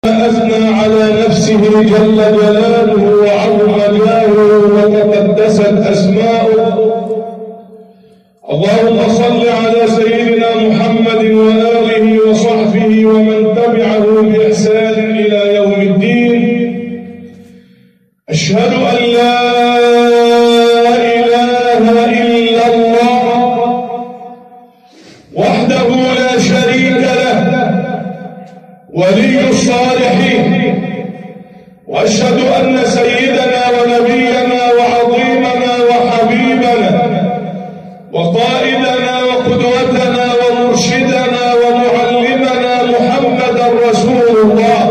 أثنى على نفسه جل جلاله وعظم جاهه وتقدست أسماؤه اللهم صل على سيدنا محمد وآله وصحبه ومن تبعه بإحسان إلى يوم الدين أشهد أن لا إله إلا الله وحده لا شريك له ولي الصالحين واشهد ان سيدنا ونبينا وعظيمنا وحبيبنا وقائدنا وقدوتنا ومرشدنا ومعلمنا محمدا رسول الله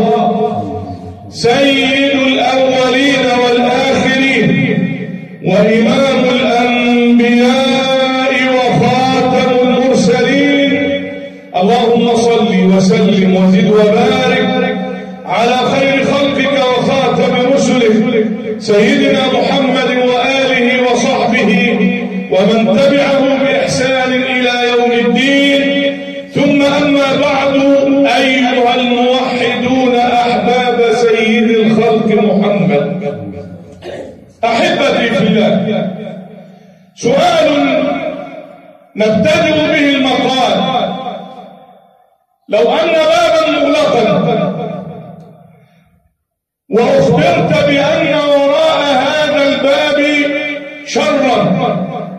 سيد الاولين والاخرين وامام الانبياء وخاتم المرسلين اللهم صل وسلم وزد وبارك على خير خلقك وخاتم رسلك سيدنا محمد وآله وصحبه ومن تبعه بإحسان إلى يوم الدين ثم أما بعد أيها الموحدون أحباب سيد الخلق محمد أحبتي في الله سؤال نبتدئ به المقال لو أن بابا مغلقا وأخبرت بأن وراء هذا الباب شرا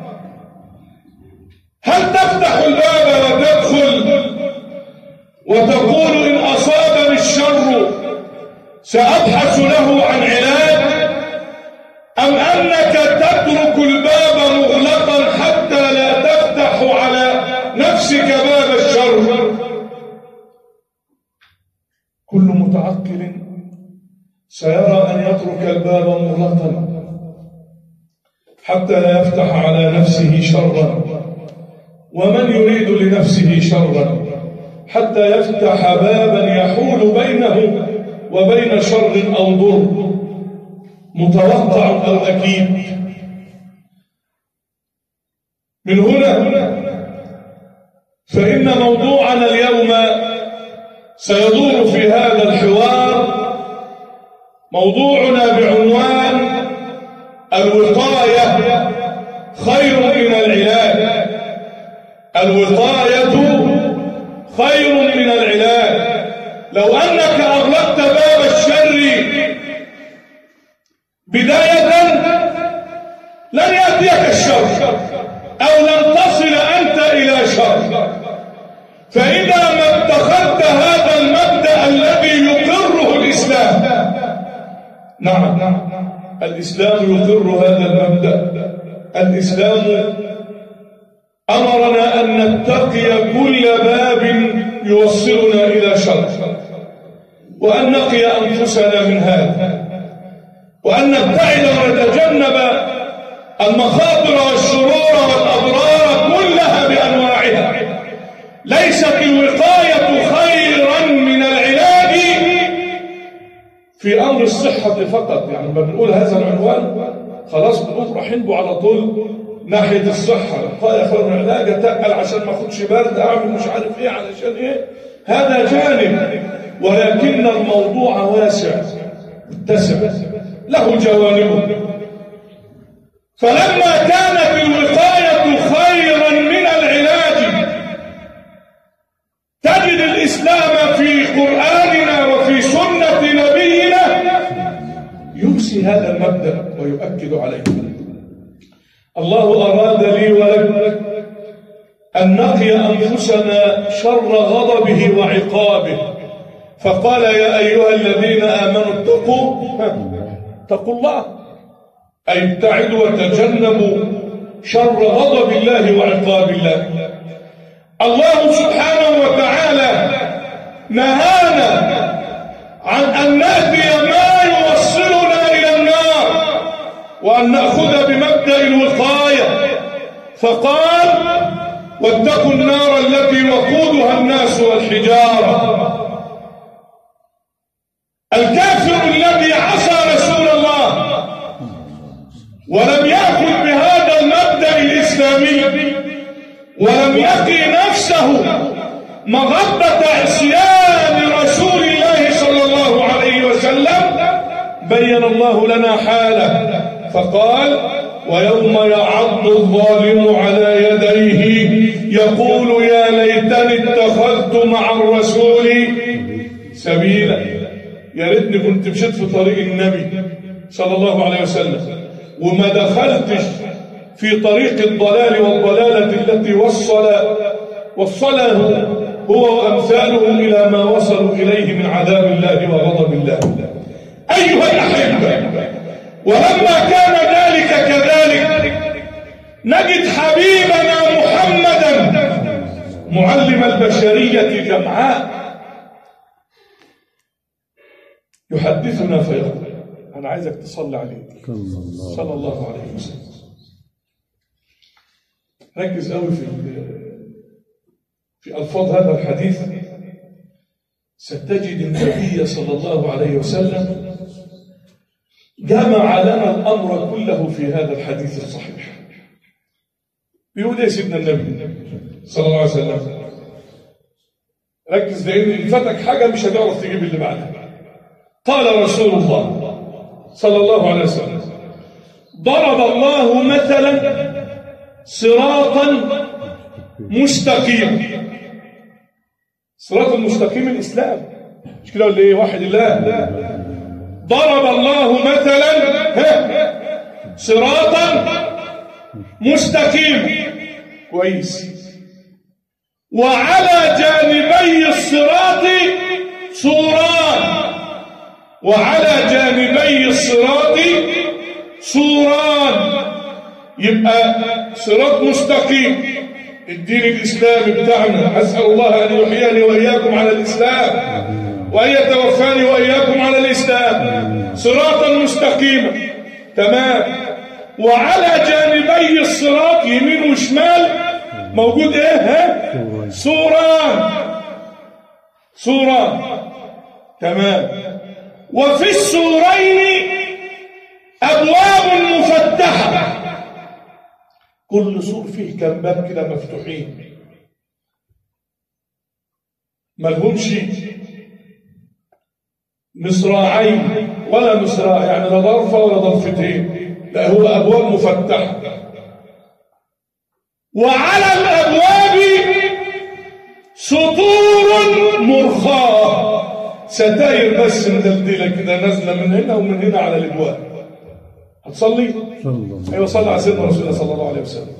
هل تفتح الباب وتدخل وتقول إن أصابني الشر سأبحث له عن علاج أم أنك تترك الباب مغلقا حتى لا تفتح على نفسك باب الشر كل متعقل سيرى أن يترك الباب مغلقا حتى لا يفتح على نفسه شرا ومن يريد لنفسه شرا حتى يفتح بابا يحول بينه وبين شر أو ضر متوقع أو أكيد من هنا فإن موضوعنا اليوم سيدور في هذا الحوار موضوعنا بعنوان الوقاية خير من العلاج الوقاية خير من العلاج لو أنك أغلقت باب الشر بداية لن يأتيك الشر أو لن تصل أنت إلى شر فإذا ما اتخذت هذا المبدأ الذي يقره الإسلام نعم الإسلام يقر هذا المبدأ الإسلام أمرنا أن نتقي كل باب يوصلنا إلى شر وأن نقي أنفسنا من هذا وأن نبتعد ونتجنب المخاطر والشرور والأضرار كلها بأنواعها ليست الوقاية خيرا من العلاج في أمر الصحة فقط يعني لما بنقول هذا العنوان خلاص بنقول رايحين به على طول ناحية الصحة الوقاية خير من العلاج أتقل عشان ما أخدش برد أعمل مش عارف إيه علشان إيه هذا جانب ولكن الموضوع واسع متسع له جوانبه فلما كانت الوقاية خيرا من العلاج تجد الإسلام في قرآننا وفي سنة نبينا يمسي هذا المبدأ ويؤكد عليه الله أراد لي ولك أن نقي أنفسنا شر غضبه وعقابه فقال يا أيها الذين آمنوا اتقوا اتقوا الله أي ابتعدوا وتجنبوا شر غضب الله وعقاب الله الله سبحانه وتعالى نهانا عن أن نأتي ما يوصلنا إلى النار وأن نأخذ بمبدأ الوقاية فقال واتقوا النار التي وقودها الناس والحجارة الكافر الذي عصى رسول الله ولم يأخذ بهذا المبدأ الإسلامي ولم يقي نفسه مغبة عصيان رسول الله صلى الله بين الله لنا حاله فقال ويوم يعض الظالم على يديه يقول يا ليتني اتخذت مع الرسول سبيلا يا ريتني كنت مشيت في طريق النبي صلى الله عليه وسلم وما دخلتش في طريق الضلال والضلالة التي وصل وصله هو وأمثاله إلى ما وصلوا إليه من عذاب الله وغضب الله أيها الأحبة ولما كان ذلك كذلك نجد حبيبنا محمدا معلم البشرية جمعاء يحدثنا فيقول أنا عايزك تصلي عليه صلى الله عليه وسلم ركز قوي في في ألفاظ هذا الحديث ستجد النبي صلى الله عليه وسلم جمع لنا الأمر كله في هذا الحديث الصحيح بيقول ايه سيدنا النبي صلى الله عليه وسلم ركز لان ان فاتك حاجه مش هتعرف تجيب اللي بعدها قال رسول الله صلى الله عليه وسلم ضرب الله مثلا صراطا مستقيما صراط المستقيم الاسلام مش كده ولا ايه واحد الله ضرب الله مثلا ها صراطا مستقيما كويس وعلى جانبي الصراط سوران وعلى جانبي الصراط سوران يبقى صراط مستقيم الدين الإسلامي بتاعنا أسأل الله أن يحييني وإياكم على الإسلام وأن يتوفاني وإياكم على الإسلام صراطا مستقيما تمام وعلى جانبي الصراط يمين وشمال موجود ايه ها سوران سوران تمام وفي السورين أبواب مفتحة كل سور فيه كم باب كده مفتوحين ملهمش مصراعين ولا مصراع يعني لا ضرفة ولا ضرفتين لا هو أبواب مفتحة وعلى الأبواب سطور مرخاة ستاير بس مدلدلة كده نازلة من هنا ومن هنا على الأبواب هتصلي؟ أيوة صلى على سيدنا رسول الله صلى الله عليه وسلم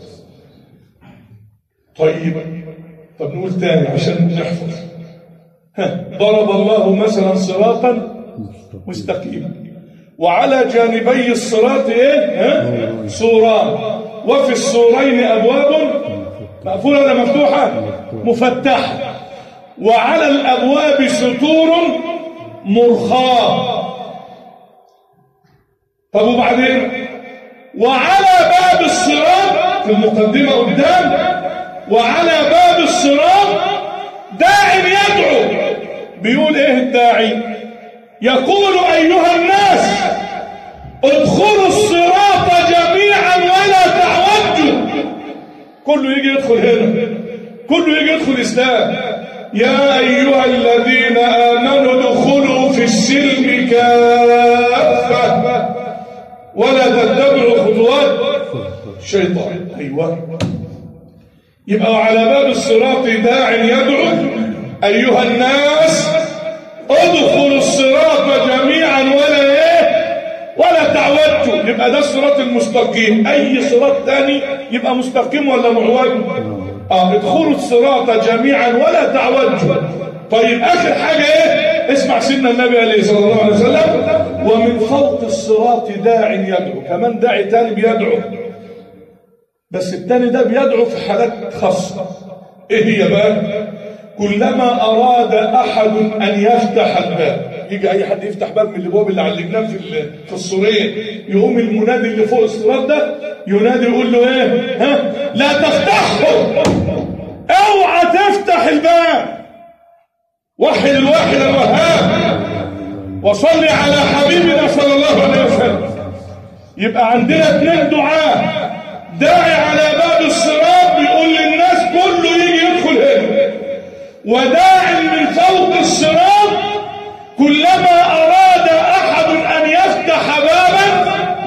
طيب طب نقول تاني عشان نحفظ ها ضرب الله مثلا صراطا مستقيما وعلى جانبي الصراط ايه ها سوران وفي السورين ابواب مقفوله ولا مفتوحه مفتحه وعلى الابواب ستور مرخاه طب وبعدين وعلى باب الصراط في المقدمه قدام وعلى باب الصراط داع يدعو بيقول ايه الداعي يقول ايها الناس ادخلوا الصراط جميعا ولا تعوجوا كله يجي يدخل هنا كله يجي يدخل اسلام يا ايها الذين امنوا ادخلوا في السلم كافه ولا تتبعوا خطوات الشيطان ايوه يبقى على باب الصراط داع يدعو ايها الناس ادخلوا الصراط جميعا ولا ايه ولا تعوجوا يبقى ده الصراط المستقيم اي صراط تاني يبقى مستقيم ولا معوج اه ادخلوا الصراط جميعا ولا تعوجوا طيب اخر حاجه ايه اسمع سيدنا النبي عليه صلى الله عليه وسلم ومن فوق الصراط داع يدعو كمان داعي تاني بيدعو بس التاني ده بيدعو في حالات خاصه ايه هي بقى كلما أراد أحد أن يفتح الباب يجي أي حد يفتح باب من الابواب اللي علقناه في في السورين يقوم المنادي اللي فوق الصراط ده ينادي يقول له إيه ها لا تفتحه اوعى تفتح الباب وحد الواحد الوهاب وصلي على حبيبنا صلى الله عليه وسلم يبقى عندنا اثنين دعاء داعي على باب الصراط بيقول للناس كله يجي يدخل هنا وداع من فوق الصراط كلما أراد أحد أن يفتح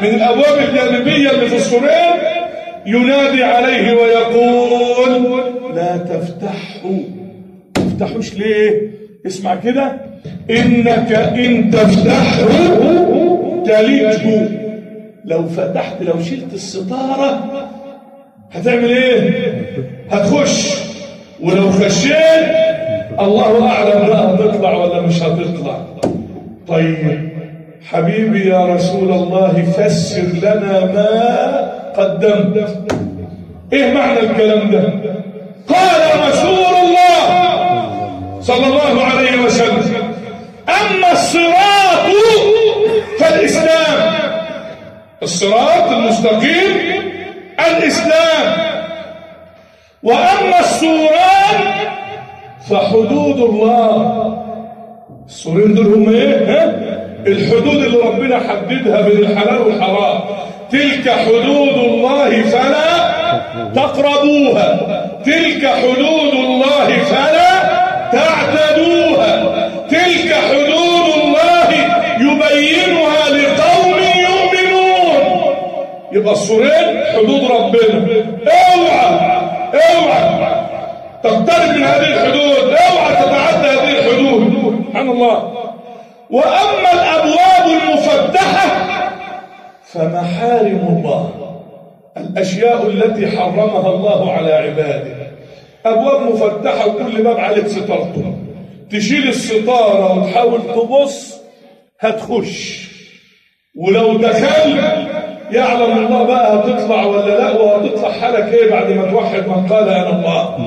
من الابواب الجانبيه اللي في السورين ينادي عليه ويقول لا تفتحوا تفتحوش ليه اسمع كده انك ان تفتحه تلجه لو فتحت لو شلت الستاره هتعمل ايه هتخش ولو خشيت الله اعلم بقى هتطلع ولا مش هتطلع طيب حبيبي يا رسول الله فسر لنا ما قدمت ايه معنى الكلام ده قال رسول الله صلى الله عليه وسلم اما الصراط فالاسلام الصراط المستقيم الاسلام واما السوران فحدود الله السورين دول هم ايه ها؟ الحدود اللي ربنا حددها بين الحلال والحرام تلك حدود الله فلا تقربوها تلك حدود الله فلا تعتدوها تلك حدود الله يبينها لقوم يؤمنون يبقى السورين حدود ربنا اوعى اوعى تقترب من هذه الحدود اوعى تتعدى هذه الحدود سبحان الله واما الابواب المفتحه فمحارم الله الاشياء التي حرمها الله على عباده ابواب مفتحه وكل باب عليك ستارته تشيل الستاره وتحاول تبص هتخش ولو دخل يعلم الله بقى هتطلع ولا لا وهتطلع حالك ايه بعد ما توحد من قال انا الله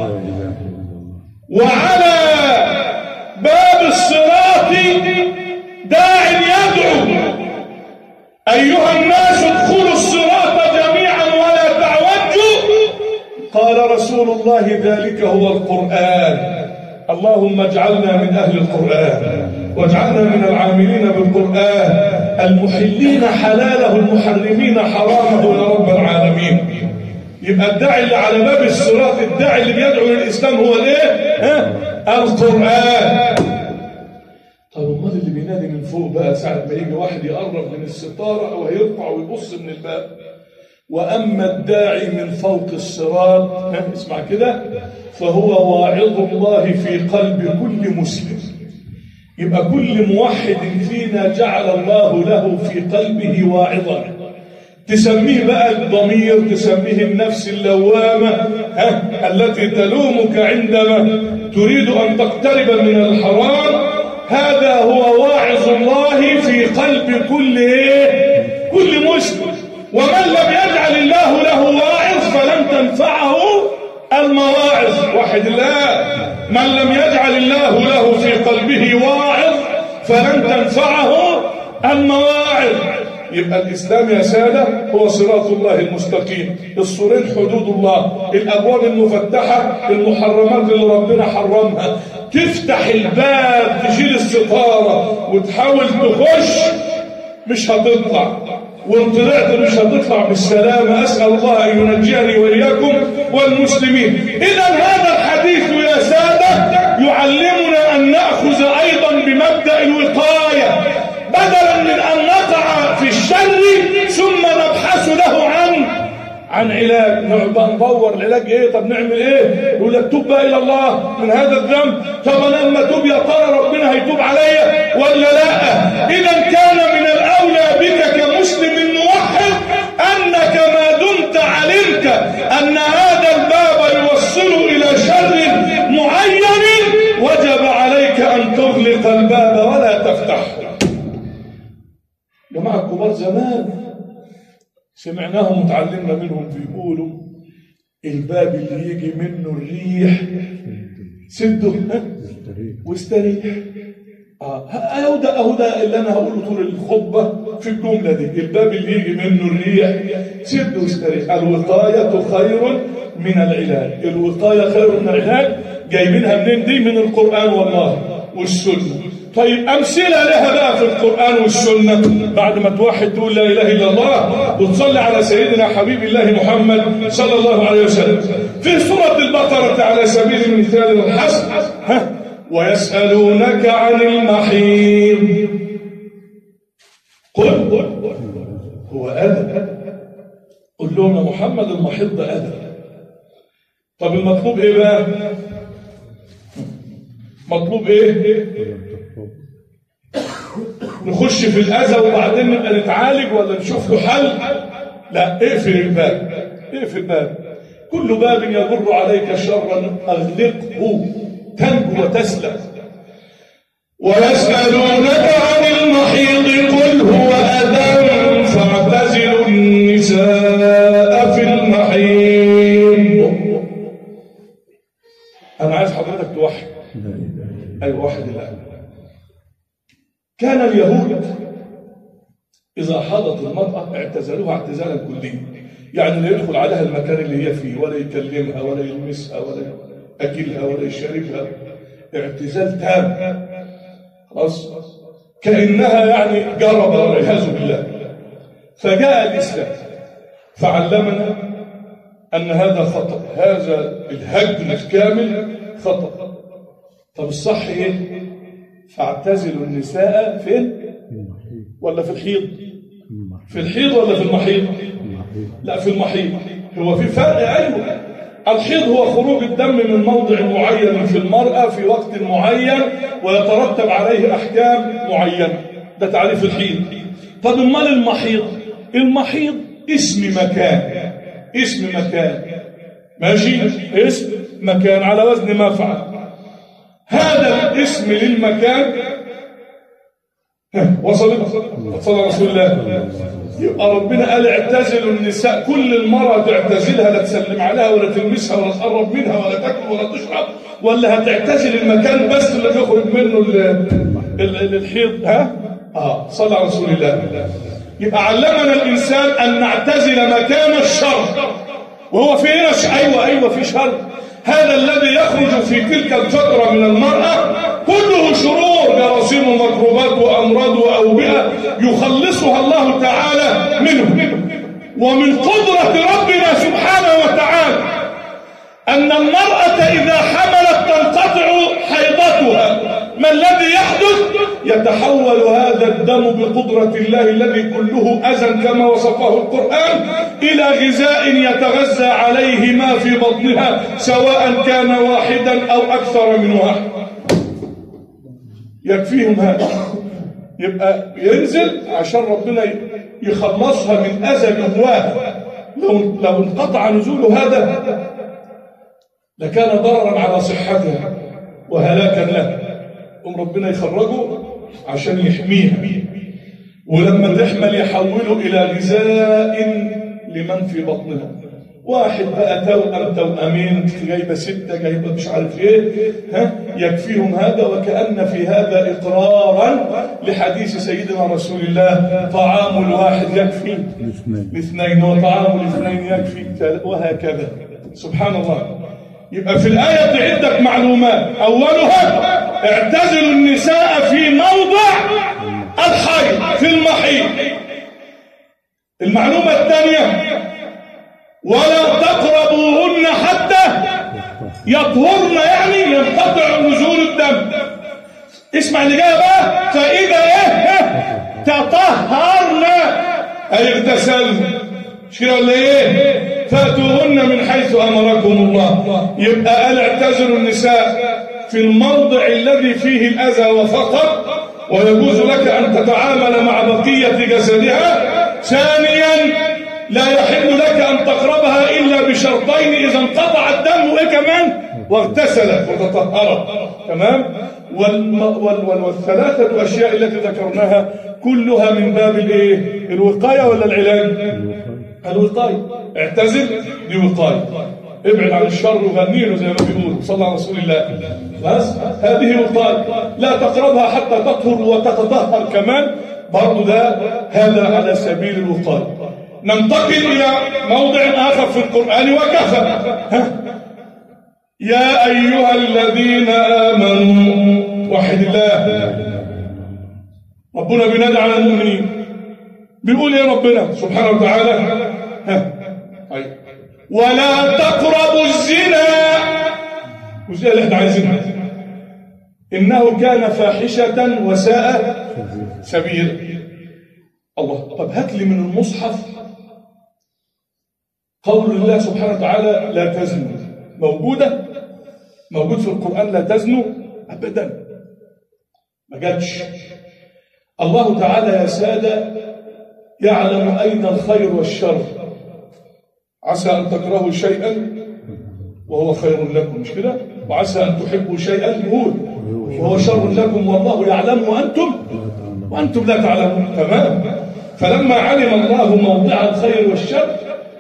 وعلى باب الصراط داع يدعو ايها الناس ادخلوا الصراط جميعا ولا تعوجوا قال رسول الله ذلك هو القران اللهم اجعلنا من اهل القران واجعلنا من العاملين بالقران المحلين حلاله المحرمين حرامه يا رب العالمين يبقى الداعي اللي على باب الصراط الداعي اللي بيدعو للاسلام هو الايه ها القران طب امال اللي بينادي من فوق بقى ساعه ما يجي واحد يقرب من الستاره او هيرفع ويبص من الباب واما الداعي من فوق الصراط ها اسمع كده فهو واعظ الله في قلب كل مسلم يبقى كل موحد فينا جعل الله له في قلبه واعظا تسميه بقى الضمير تسميه النفس اللوامة ها التي تلومك عندما تريد أن تقترب من الحرام هذا هو واعظ الله في قلب كل إيه؟ كل مسلم ومن لم يجعل الله له واعظ فلن تنفعه المواعظ واحد الله من لم يجعل الله له في قلبه واعظ فلن تنفعه المواعظ يبقى الإسلام يا سادة هو صراط الله المستقيم الصورين حدود الله الأبواب المفتحة المحرمات اللي ربنا حرمها تفتح الباب تشيل الستارة وتحاول تخش مش هتطلع وان طلعت مش هتطلع بالسلامة أسأل الله أن ينجيني وإياكم والمسلمين إذا هذا الحديث يا سادة يعلمنا أن نأخذ أيضا بمبدأ الوقاية بدلا من أن نقع في الشر ثم نبحث له عن عن علاج نقعد ندور العلاج ايه طب نعمل ايه يقول لك توب بقى الى الله من هذا الذنب طب انا لما توب يا ترى ربنا هيتوب عليا ولا لا اذا كان من الاولى بك كمسلم موحد انك ما دمت علمت ان هذا الباب يوصل الى شر معين وجب عليك ان تغلق الباب ولا تفتحه جماعة كبار زمان سمعناهم وتعلمنا منهم بيقولوا الباب اللي يجي منه الريح سده واستريح اه اهو ده اهو ده اللي انا هقوله طول الخطبه في الجمله دي الباب اللي يجي منه الريح سده واستريح الوقايه خير من العلاج الوقايه خير من العلاج جايبينها منين دي من القران والله والسنه طيب أمثلة لها بقى في القرآن والسنة بعد ما توحد تقول لا إله إلا الله وتصلي على سيدنا حبيب الله محمد صلى الله عليه وسلم في سورة البقرة على سبيل المثال والحسن ها ويسألونك عن المحيض قل هو أذى قل لهم يا محمد المحيط ده أذى طب المطلوب إيه بقى مطلوب إيه نخش في الأذى وبعدين نبقى نتعالج ولا نشوف له حل لا اقفل الباب اقفل الباب كل باب يمر عليك شرا اغلقه تنجو وتسلم ويسألونك عن المحيض قل هو أذى فاعتزلوا النساء في المحيض أنا عايز حضرتك توحد أيوة واحد الله كان اليهود إذا حاضت المرأة اعتزلوها اعتزالا كليا يعني لا يدخل عليها المكان اللي هي فيه ولا يكلمها ولا يلمسها ولا يأكلها ولا يشاركها اعتزال تام خلاص كأنها يعني جرب والعياذ بالله فجاء الإسلام فعلمنا أن هذا خطأ هذا الهجر الكامل خطأ طب الصح إيه فاعتزلوا النساء فين ولا في الحيض في الحيض ولا في المحيض لا في المحيض هو في فرق ايوه الحيض هو خروج الدم من موضع معين في المرأة في وقت معين ويترتب عليه أحكام معينة ده تعريف الحيض طب امال المحيض المحيض اسم مكان اسم مكان ماشي اسم مكان على وزن مفعل هذا الاسم للمكان وصل صلى رسول الله يبقى ربنا قال اعتزلوا النساء كل المرأة تعتزلها لا تسلم عليها ولا تلمسها ولا تقرب منها ولا تاكل ولا تشرب ولا هتعتزل المكان بس اللي بيخرج منه الحيض ها اه صلى على رسول الله يبقى علمنا الانسان ان نعتزل مكان الشر وهو في هنا ايوه ايوه في شر هذا الذي يخرج في تلك الفترة من المرأة كله شرور جراثيم وميكروبات وأمراض وأوبئة يخلصها الله تعالى منه ومن قدرة ربنا سبحانه وتعالى أن المرأة إذا حملت تنقطع حيضتها ما الذي يحدث يتحول هذا الدم بقدرة الله الذي كله أذى كما وصفه القرآن إلى غذاء يتغذى عليه ما في بطنها سواء كان واحدا أو أكثر من واحد يكفيهم هذا يبقى ينزل عشان ربنا يخلصها من أذى جواها لو لو انقطع نزول هذا لكان ضررا على صحتها وهلاكا لها قوم ربنا يخرجه عشان يحميها ولما تحمل يحوله إلى غذاء لمن في بطنها واحد بقى توأم توأمين جايبة ستة جايبة مش عارف ايه ها يكفيهم هذا وكأن في هذا إقرارا لحديث سيدنا رسول الله طعام الواحد يكفي الاثنين وطعام الاثنين يكفي وهكذا سبحان الله يبقى في الآية عدة معلومات أولها اعتزلوا النساء في موضع الحيض في المحيط المعلومة الثانية ولا تقربوهن حتى يطهرن يعني ينقطع نزول الدم اسمع اللي جايه بقى فإذا ايه تطهرن أي اغتسلن مش كده ولا ايه فاتوهن من حيث امركم الله يبقى قال اعتزلوا النساء في الموضع الذي فيه الاذى وفقط ويجوز لك ان تتعامل مع بقيه جسدها ثانيا لا يحل لك ان تقربها الا بشرطين اذا انقطع الدم وايه كمان واغتسلت وتطهرت تمام والم... وال... وال... والثلاثه اشياء التي ذكرناها كلها من باب الايه الوقايه ولا العلاج الوقاية اعتزل دي وقاية ابعد عن الشر وغني له زي ما بيقول صلى على رسول الله بس هذه وقاية لا تقربها حتى تطهر وتتطهر كمان برضو ده هذا على سبيل الوقاية ننتقل إلى موضع آخر في القرآن وكفى ها؟ يا أيها الذين آمنوا وحد الله ربنا بينادى على المؤمنين بيقول ايه ربنا سبحانه وتعالى ها. ولا تقربوا الزنا والزنا اللي احنا عايزينها انه كان فاحشة وساء سبيلا الله طب هات لي من المصحف قول الله سبحانه وتعالى لا تزنوا موجودة موجود في القرآن لا تزنوا أبدا ما جاتش الله تعالى يا سادة يعلم أين الخير والشر عسى أن تكرهوا شيئا وهو خير لكم مش كده وعسى أن تحبوا شيئا يقول وهو شر لكم والله يعلم وأنتم وأنتم لا تعلمون تمام فلما علم الله موضع الخير والشر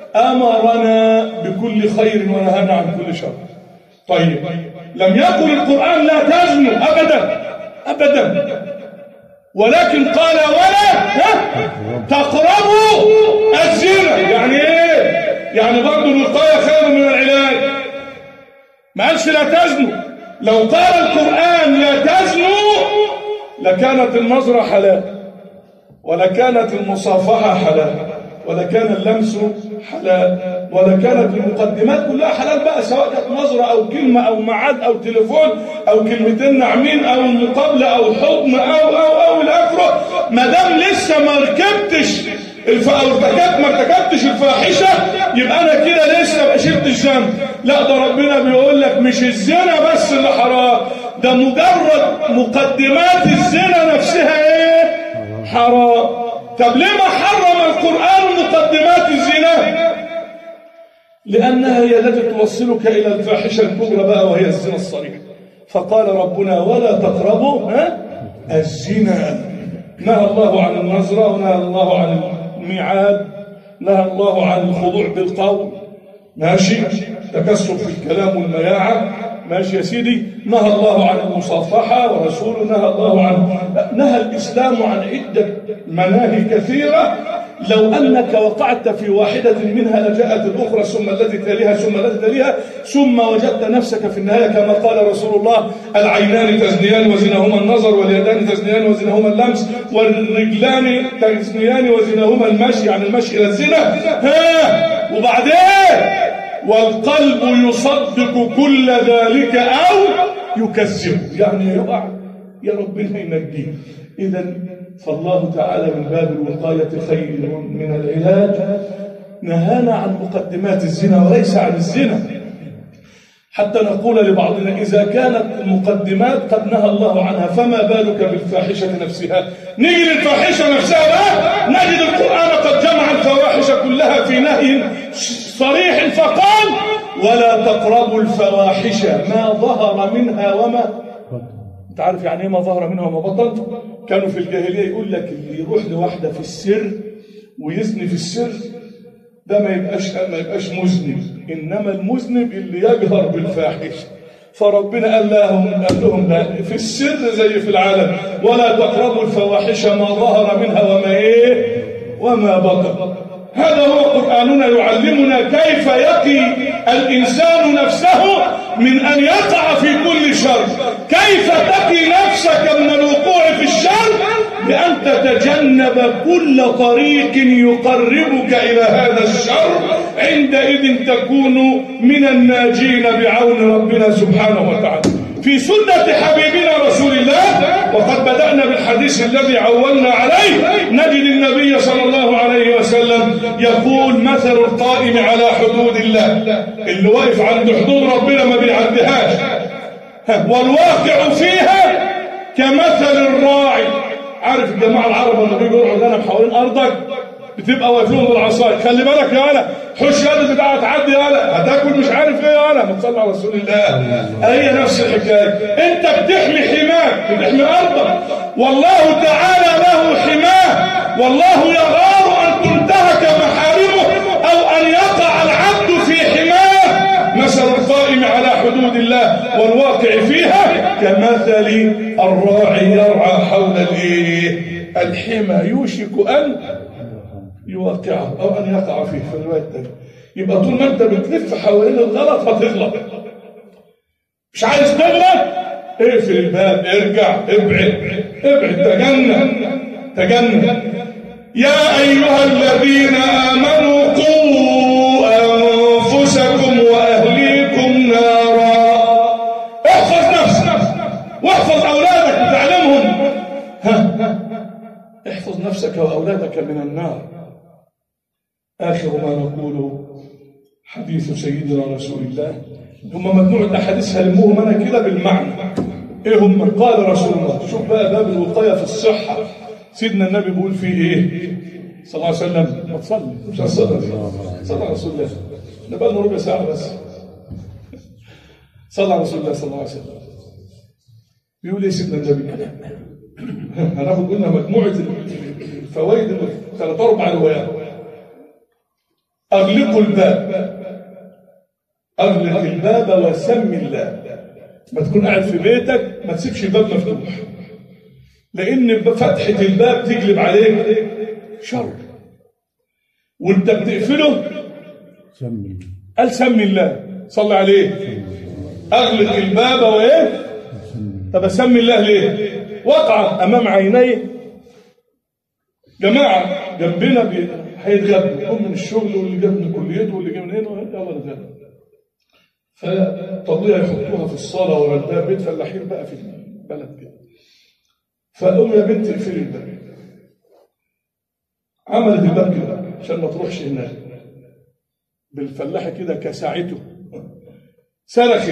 أمرنا بكل خير ونهانا عن كل شر طيب لم يقل القرآن لا تزنوا أبدا أبدا ولكن قال ولا ها؟ تقربوا الزنا يعني ايه يعني برضه الوقايه خير من العلاج ما قالش لا تزنوا لو قال القرآن لا تزنوا لكانت النظرة حلال ولكانت المصافحة حلال ولكان اللمس حلال ولكانت المقدمات كلها حلال بقى سواء كانت نظرة أو كلمة أو ميعاد أو تليفون أو كلمتين ناعمين أو مقابلة أو حضن أو أو أو إلى آخره ما دام لسه ما ركبتش الف... أو ارتكبت ما ارتكبتش الفاحشة يبقى أنا كده لسه ما شربتش ذنب لا ده ربنا بيقول لك مش الزنا بس اللي حرام ده مجرد مقدمات الزنا نفسها ايه حرام طب ليه ما حرم القرآن مقدمات الزنا لأنها هي التي توصلك إلى الفاحشة الكبرى بقى وهي الزنا الصريح فقال ربنا ولا تقربوا ها الزنا نهى الله عن النظرة ونهى الله عن الميعاد نهى الله عن الخضوع بالقول ماشي تكسر في الكلام والمياعة ماشي يا سيدي نهى الله عن المصافحة ورسوله نهى الله عن نهى الإسلام عن عدة مناهي كثيرة لو أنك وقعت في واحدة منها لجاءت الأخرى ثم التي تليها ثم التي تليها ثم وجدت نفسك في النهاية كما قال رسول الله العينان تزنيان وزنهما النظر واليدان تزنيان وزنهما اللمس والرجلان تزنيان وزنهما المشي يعني المشي إلى الزنا ها وبعدين والقلب يصدق كل ذلك أو يكذب يعني يقع يا ربنا ينجيه إذا فالله تعالى من باب الوقاية خير من العلاج نهانا عن مقدمات الزنا وليس عن الزنا حتى نقول لبعضنا إذا كانت المقدمات قد نهى الله عنها فما بالك بالفاحشة نفسها نيجي للفاحشة نفسها بقى نجد القرآن قد جمع الفواحش كلها في نهي صريح فقال ولا تقربوا الفواحش ما ظهر منها وما انت عارف يعني ايه ما ظهر منها وما بطن كانوا في الجاهليه يقول لك اللي يروح لواحده في السر ويزني في السر ده ما يبقاش ما يبقاش مذنب انما المذنب اللي يجهر بالفاحشه فربنا قال لهم قال لهم لا في السر زي في العالم ولا تقربوا الفواحش ما ظهر منها وما ايه وما بطن هذا هو قرآننا يعلمنا كيف يقي الإنسان نفسه من أن يقع في كل شر كيف تقي نفسك من الوقوع في الشر بأن تتجنب كل طريق يقربك إلى هذا الشر عندئذ تكون من الناجين بعون ربنا سبحانه وتعالى في سنة حبيبنا رسول الله وقد بدأنا بالحديث الذي عولنا عليه نجد النبي صلى الله عليه وسلم يقول مثل القائم على حدود الله اللي واقف عند حدود ربنا ما بيعديهاش والواقع فيها كمثل الراعي عارف الجماعة العرب لما بيجوا يرعوا الغنم حوالين أرضك بتبقى واقف لهم بالعصاية خلي بالك يا ولا حش يدك بتاعها تعدي يا ولا هتاكل مش عارف ايه يا ولا ما تصلي على رسول الله هي نفس الحكايه انت بتحمي حماك بتحمي ارضك والله تعالى له حماه والله يغار ان تنتهك محارمه او ان يقع العبد في حماه مثل القائم على حدود الله والواقع فيها كمثل الراعي يرعى حول الايه الحمى يوشك ان يوقعه أو أن يقع فيه في الرواية الثانية يبقى طول ما أنت بتلف حوالين الغلط هتغلط مش عايز تغلط اقفل الباب ارجع ابعد ابعد تجنن تجنن يا أيها الذين آمنوا قوا أنفسكم وأهليكم نارا احفظ نفسك واحفظ أولادك وتعلمهم ها احفظ نفسك وأولادك من النار آخر ما نقول حديث سيدنا رسول الله هم مجموعة الأحاديث هلموهم أنا كده بالمعنى إيه هم قال رسول الله شوف بقى باب الوقاية في الصحة سيدنا النبي بيقول فيه إيه صلى الله عليه وسلم ما تصلي مش هتصلي صلى على رسول الله ده بقى لنا ربع ساعة بس صلى على رسول الله صلى الله عليه وسلم بيقول ايه سيدنا النبي هناخد قلنا مجموعة الفوائد ثلاث أربع روايات أغلقوا الباب أغلق الباب وسم الله ما تكون قاعد في بيتك ما تسيبش الباب مفتوح لأن فتحة الباب تقلب عليك شر وانت بتقفله سمي قال سمي الله صلى عليه أغلق الباب وإيه طب أسمي الله ليه وقع أمام عينيه جماعة جنبنا بي- هيتغدوا يقوم من الشغل واللي جاب من كليته واللي جاب من هنا يلا نتغدى فطبيعي يحطوها في الصالة ورا الباب بيت فلاحين بقى في البلد كده فقوم يا بنت اقفلي الباب عملت الباب كده عشان ما تروحش هناك بالفلاحة كده كساعته صرخت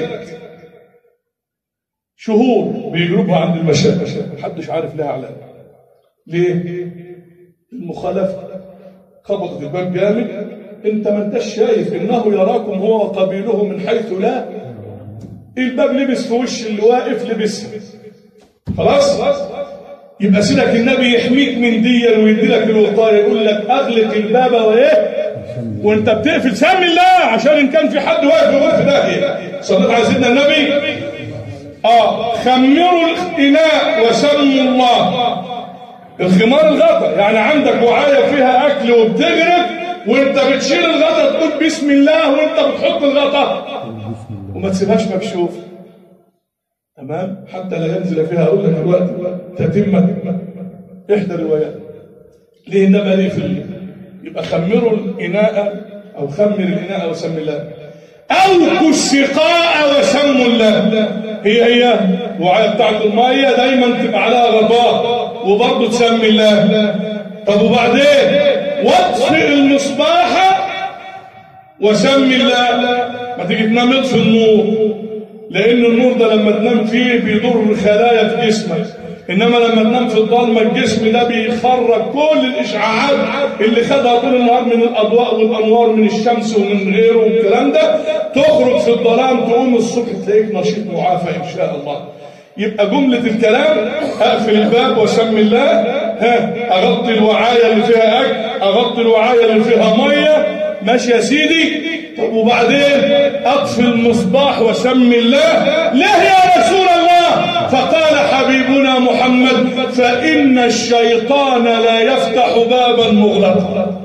شهور بيجربها عند المشايخ محدش عارف لها علاج ليه؟ المخالفة خبطت الباب جامد انت ما انتش شايف انه يراكم هو وقبيله من حيث لا الباب لبس في وش اللي واقف لبسها خلاص يبقى سيدك النبي يحميك من دي ويدي لك الوقايه يقول لك اغلق الباب وايه وانت بتقفل سمي الله عشان ان كان في حد واقف جوه في داهيه صليت على سيدنا النبي اه خمروا الاناء وسموا الله الخمار الغطا يعني عندك وعايه فيها اكل وبتغرق وانت بتشيل الغطا تقول بسم الله وانت بتحط الغطا وما تسيبهاش مكشوف تمام حتى لا ينزل فيها اقول لك الوقت تتمه احدى الروايات ليه انما ليه في ال- يبقى خمروا الاناء او خمر الاناء وسم الله اوكوا السقاء وسموا الله هي هي وعلى بتاعت الميه دايما تبقى عليها غطاء وبرضه تسمي الله طب وبعدين واطفئ المصباح وسمي الله ما تيجي تنام اطفي النور لان النور ده لما تنام فيه بيضر خلايا في جسمك انما لما تنام في الضلمه الجسم ده بيخرج كل الاشعاعات اللي خدها طول النهار من الاضواء والانوار من الشمس ومن غيره والكلام ده تخرج في الظلام تقوم الصبح تلاقيك نشيط معافى ان شاء الله يبقى جملة الكلام اقفل الباب وسمي الله ها اغطي الوعاية اللي فيها اكل اغطي الوعاية اللي فيها مية ماشي يا سيدي طب وبعدين اطفي المصباح وسمي الله ليه يا رسول الله فقال حبيبنا محمد فإن الشيطان لا يفتح بابا مغلقا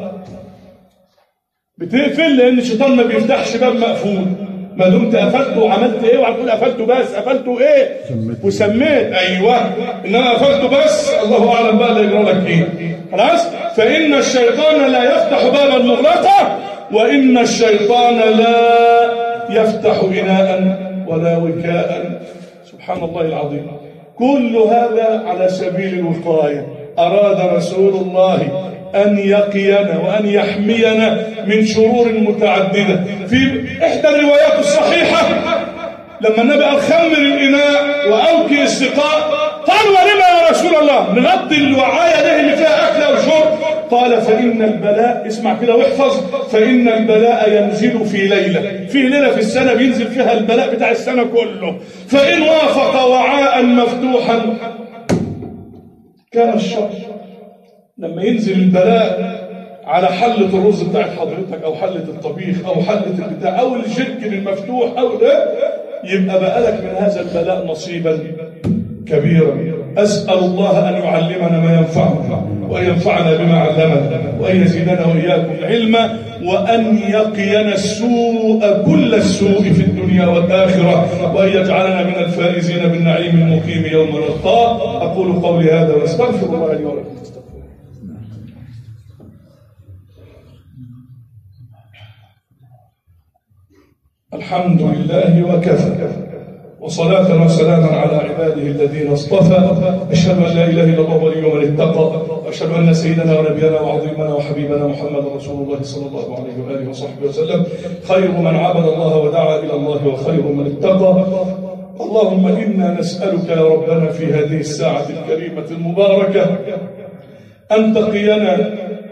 بتقفل لان الشيطان ما بيفتحش باب مقفول ما دمت قفلته وعملت ايه وهتقول قفلته بس قفلته ايه سميت. وسميت ايوه انما قفلته بس الله اعلم بقى اللي يجرى لك ايه خلاص فان الشيطان لا يفتح بابا مغلقا وان الشيطان لا يفتح اناء ولا وكاء سبحان الله العظيم كل هذا على سبيل الوقايه اراد رسول الله أن يقينا وأن يحمينا من شرور متعددة في إحدى الروايات الصحيحة لما النبي قال خمر الإناء وأوكي السقاء قال ولما يا رسول الله نغطي الوعاية ده اللي فيها أكل أو شرب قال فإن البلاء اسمع كده واحفظ فإن البلاء ينزل في ليلة في ليلة في السنة بينزل فيها البلاء بتاع السنة كله فإن وافق وعاء مفتوحا كان الشر لما ينزل البلاء على حلة الرز بتاعت حضرتك أو حلة الطبيخ أو حلة البتاع أو الجركن المفتوح أو ده يبقى بقى لك من هذا البلاء نصيبا كبيرا أسأل الله أن يعلمنا ما ينفعنا وأن ينفعنا بما علمنا وأن يزيدنا وإياكم علما وأن يقينا السوء كل السوء في الدنيا والآخرة وأن يجعلنا من الفائزين بالنعيم المقيم يوم نلقاه أقول قولي هذا واستغفر الله لي ولكم الحمد لله وكفى وصلاة وسلاما على عباده الذين اصطفى أشهد أن لا إله إلا الله ولي من اتقى وأشهد أن سيدنا ونبينا وعظيمنا وحبيبنا محمد رسول الله صلى الله عليه وآله وصحبه وسلم خير من عبد الله ودعا إلى الله وخير من اتقى اللهم إنا نسألك يا ربنا في هذه الساعة الكريمة المباركة أن تقينا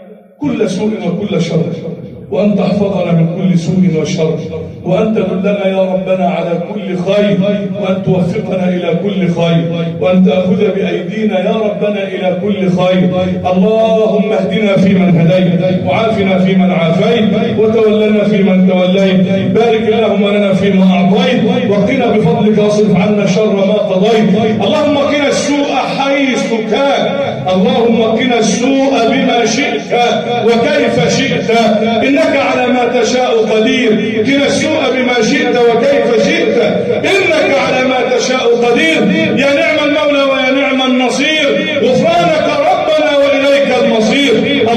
كل سوء وكل شر وأن تحفظنا من كل سوء وشر وأن تدلنا يا ربنا على كل خير وأن توفقنا إلى كل خير وأن تأخذ بأيدينا يا ربنا إلى كل خير اللهم اهدنا فيمن هديت وعافنا فيمن عافيت وتولنا فيمن توليت بارك اللهم لنا فيما أعطيت وقنا بفضلك واصرف عنا شر ما قضيت اللهم قنا السوء حيث كان اللهم قنا السوء بما شئت وكيف شئت إنك على ما تشاء قدير قنا السوء بما شئت وكيف شئت إنك على ما تشاء قدير يا نعم المولى ويا نعم النصير غفرانك ربنا وإليك المصير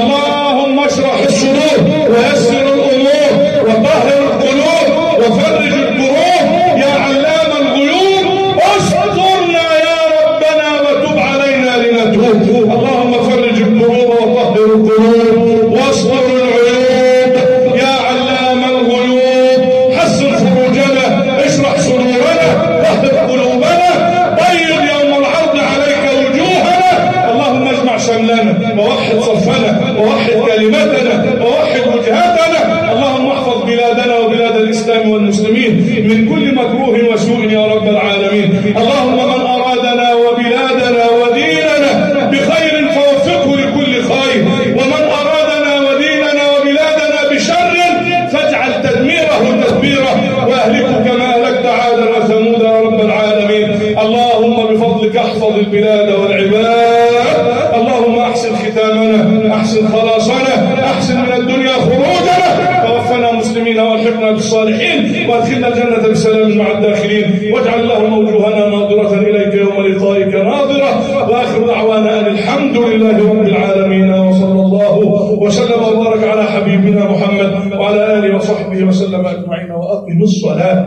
اللهم اشرح الصدور ويسر الأمور وطهر القلوب وفرج الكروب يا علام الغيوب استرنا يا ربنا وتب علينا لنتوب اللهم فرج الكروب وطهر القلوب واستر العيوب يا علام الغيوب حسن فروجنا اشرح صدورنا طهر قلوبنا بيض يوم العرض عليك وجوهنا اللهم اجمع شملنا ووحد صفنا ووحد كلمتنا ووحد وجهاتنا اللهم احفظ بلادنا وبلاد الاسلام والمسلمين من كل مكروه وسوء يا رب العالمين اللهم من ارادنا وبلادنا وديننا بخير فوفقه لكل خير ومن ارادنا وديننا وبلادنا بشر فاجعل تدميره تدبيره واهلكه كما اهلكت عادا وثمود يا رب العالمين اللهم بفضلك احفظ البلاد والعباد اللهم احسن ختامنا احسن خلاصنا احسن من الدنيا خروجنا توفنا مسلمين والحقنا بالصالحين وادخلنا الجنه بسلام مع الداخلين واجعل اللهم وجوهنا ناظره اليك يوم لقائك ناظره واخر دعوانا ان الحمد لله رب العالمين وصلى الله وسلم وبارك على حبيبنا محمد وعلى اله وصحبه وسلم اجمعين واقم الصلاه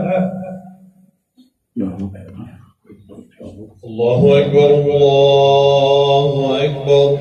الله أكبر الله أكبر